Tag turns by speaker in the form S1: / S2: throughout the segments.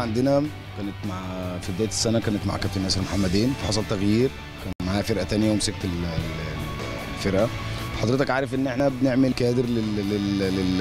S1: عندنا كانت مع في بدايه السنه كانت مع كابتن ياسر محمدين فحصل تغيير كان معايا فرقه تانية ومسكت ال- ال- الفرقه حضرتك عارف ان احنا بنعمل كادر لل لل لل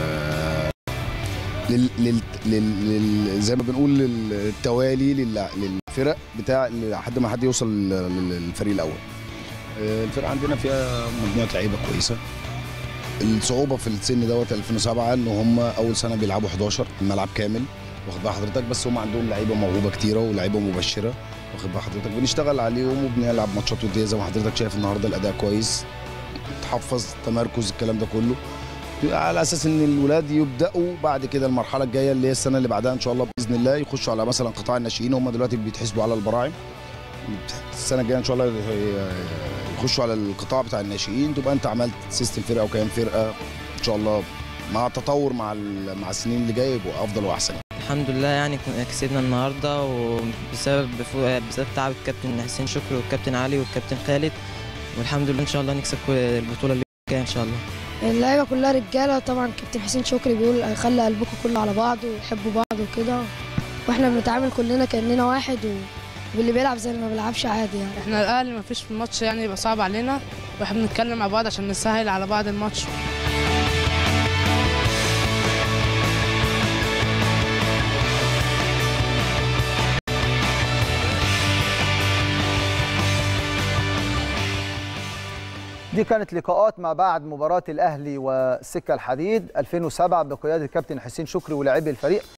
S1: لل, لل, لل, لل زي ما بنقول للتوالي لل- للفرق بتاع لحد ما حد يوصل لل- للفريق الاول آه، الفرقه عندنا فيها مجموعه لعيبه كويسه الصعوبه في السن دوت 2007 ان هم اول سنه بيلعبوا 11 الملعب كامل واخد بال حضرتك بس هم عندهم لعيبه موهوبه كتيره ولعيبه مبشره واخد بال حضرتك بنشتغل عليهم وبنلعب ماتشات وديه زي ما حضرتك شايف النهارده الاداء كويس تحفظ تمركز الكلام ده كله على اساس ان الولاد يبداوا بعد كده المرحله الجايه اللي هي السنه اللي بعدها ان شاء الله باذن الله يخشوا على مثلا قطاع الناشئين هم دلوقتي بيتحسبوا على البراعم السنه الجايه ان شاء الله يخشوا على القطاع بتاع الناشئين تبقى انت عملت سيستم فرقه وكام فرقه ان شاء الله مع التطور مع ال- مع السنين اللي جايه يبقوا افضل واحسن
S2: الحمد لله يعني كن- كسبنا النهارده وبسبب بفو- بسبب تعب الكابتن حسين شكري والكابتن علي والكابتن خالد والحمد لله ان شاء الله نكسب كل البطوله اللي جايه ان شاء الله
S3: اللعيبه كلها رجاله طبعا كابتن حسين شكري بيقول خلي قلبكم كله على بعض وحبوا بعض وكده واحنا بنتعامل كلنا كاننا واحد و... واللي بيلعب زي اللي ما بيلعبش عادي يعني
S4: احنا الاهلي ما فيش ماتش يعني يبقى صعب علينا واحنا بنتكلم مع بعض عشان نسهل على بعض الماتش
S5: دي كانت لقاءات ما بعد مباراة الأهلي والسكة الحديد 2007 بقيادة كابتن حسين شكري ولاعبي الفريق